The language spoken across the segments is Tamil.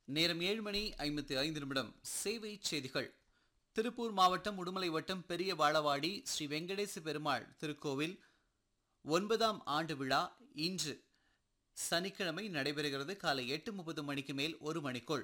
நேரம் ஏழு மணி ஐம்பத்தி ஐந்து நிமிடம் சேவை செய்திகள் திருப்பூர் மாவட்டம் உடுமலை வட்டம் பெரிய வாழவாடி ஸ்ரீ வெங்கடேச பெருமாள் திருக்கோவில் ஒன்பதாம் ஆண்டு விழா இன்று சனிக்கிழமை நடைபெறுகிறது காலை எட்டு முப்பது மணிக்கு மேல் ஒரு மணிக்குள்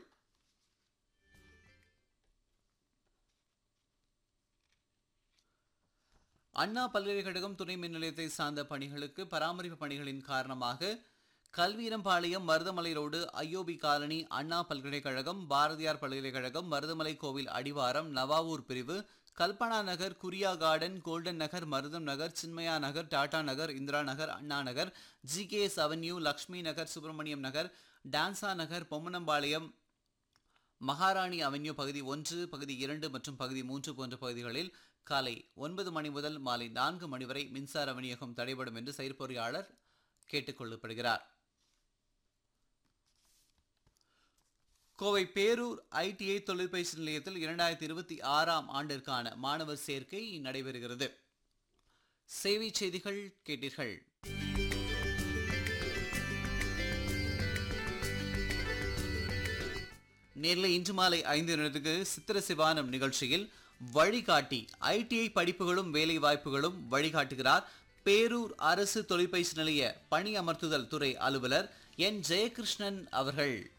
அண்ணா பல்கலைக்கழகம் துணை மின் நிலையத்தை சார்ந்த பணிகளுக்கு பராமரிப்பு பணிகளின் காரணமாக Kalveerampalayam Maruthamalai road IOB colony Anna பல்கலைக்கழகம் பாரதியார் பல்கலைக்கழகம் மருதமலை கோவில் அடிவாரம் நவாவூர் பிரிவு கல்பனா நகர் குரியா garden golden Nagar Marutham Nagar Chinmaya Nagar Tata Nagar Indira Nagar Anna Nagar G K S avenue Lakshmi Nagar Subramaniam Nagar டான்சா நகர் பொம்மனம்பாளையம் மகாராணி அவென்யூ பகுதி ஒன்று பகுதி இரண்டு மற்றும் பகுதி மூன்று போன்ற பகுதிகளில் காலை ஒன்பது மணி முதல் மாலை நான்கு மணி வரை மின்சார விநியோகம் தடைபடும் என்று செயற்பொறியாளர் கேட்டுக்கொள்ளப்படுகிறார் கோவை பேரூர் ஐடிஐ தொழிற்பயிற்சி நிலையத்தில் இரண்டாயிரத்தி இருபத்தி ஆறாம் ஆண்டிற்கான மாணவர் சேர்க்கை நடைபெறுகிறது சேவை செய்திகள் கேட்டீர்கள் நேரில் இன்று மாலை ஐந்து நிமிடத்துக்கு சித்திர சிவானம் நிகழ்ச்சியில் வழிகாட்டி ஐடிஐ படிப்புகளும் வேலை வாய்ப்புகளும் வழிகாட்டுகிறார் பேரூர் அரசு தொழிற்பயிற்சி நிலைய பணி அமர்த்துதல் துறை அலுவலர் என் ஜெயகிருஷ்ணன் அவர்கள்